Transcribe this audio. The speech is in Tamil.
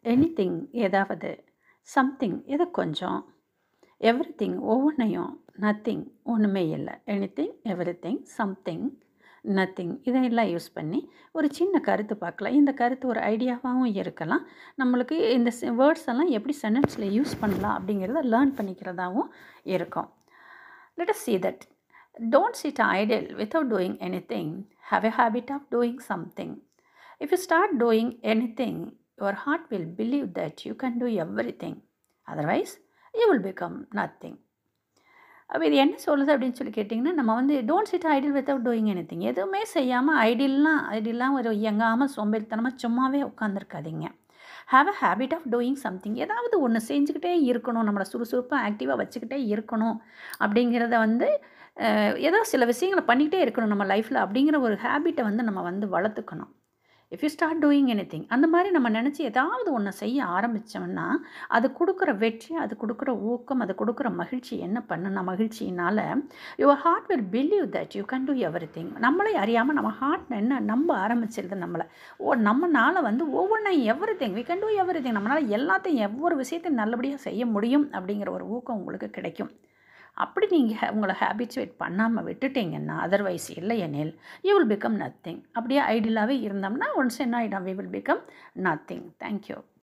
எனிதிங் ஏதாவது சம்திங் எது கொஞ்சம் எவ்ரி திங் ஒவ்வொன்றையும் நத்திங் ஒன்றுமே இல்லை anything everything something nothing இதையெல்லாம் யூஸ் பண்ணி ஒரு சின்ன கருத்து பார்க்கலாம் இந்த கருத்து ஒரு ஐடியாவாகவும் இருக்கலாம் நம்மளுக்கு இந்த வேர்ட்ஸ் எல்லாம் எப்படி சென்டென்ஸில் யூஸ் பண்ணலாம் அப்படிங்கிறத லேர்ன் பண்ணிக்கிறதாகவும் இருக்கும் let us see that don't sit idle without doing anything have a habit of doing something if you start doing anything your heart will believe that you can do everything otherwise you will become nothing அப்போ இது என்ன சொல்லுது அப்படின்னு சொல்லி கேட்டிங்கன்னா நம்ம வந்து don't sit idle without doing anything எதுவுமே செய்யாமல் ஐடில்லாம் ஐடில்லாம் ஒரு இயங்காமல் சோம்பேறித்தனமாக சும்மாவே உட்காந்துருக்காதீங்க have a habit of doing something ஏதாவது ஒன்று செஞ்சுக்கிட்டே இருக்கணும் நம்மளை சுறுசுறுப்பாக ஆக்டிவாக வச்சுக்கிட்டே இருக்கணும் அப்படிங்கிறத வந்து அஹ், ஏதோ சில விஷயங்களை பண்ணிக்கிட்டே இருக்கணும் நம்ம லைஃப்பில் அப்படிங்கிற ஒரு ஹேபிட்டை வந்து நம்ம வந்து வளர்த்துக்கணும் if you start doing anything அந்த மாதிரி நம்ம நினச்சி ஏதாவது ஒன்று செய்ய ஆரம்பித்தோம்னா அது கொடுக்குற வெற்றி அது கொடுக்குற ஊக்கம் அது கொடுக்குற மகிழ்ச்சி என்ன பண்ணுனா மகிழ்ச்சியினால் your heart will believe that you can do everything நம்மளே அறியாமல் நம்ம ஹார்ட் என்ன நம்ப ஆரம்பிச்சிருது நம்மளை ஓ நம்மனால வந்து ஒவ்வொன்றும் everything we can do everything நம்மளால் எல்லாத்தையும் ஒவ்வொரு விஷயத்தையும் நல்லபடியாக செய்ய முடியும் அப்படிங்கிற ஒரு ஊக்கம் உங்களுக்கு கிடைக்கும் அப்படி நீங்கள் உங்களை ஹேபிச்சுவேட் பண்ணாமல் விட்டுட்டீங்கன்னா அதர்வைஸ் இல்லை எனில் யூ வில் பிகம் நத்திங் அப்படியே ஐடியலாகவே இருந்தோம்னா ஒன்ஸ் என்ன ஆகிடும் we will become nothing thank you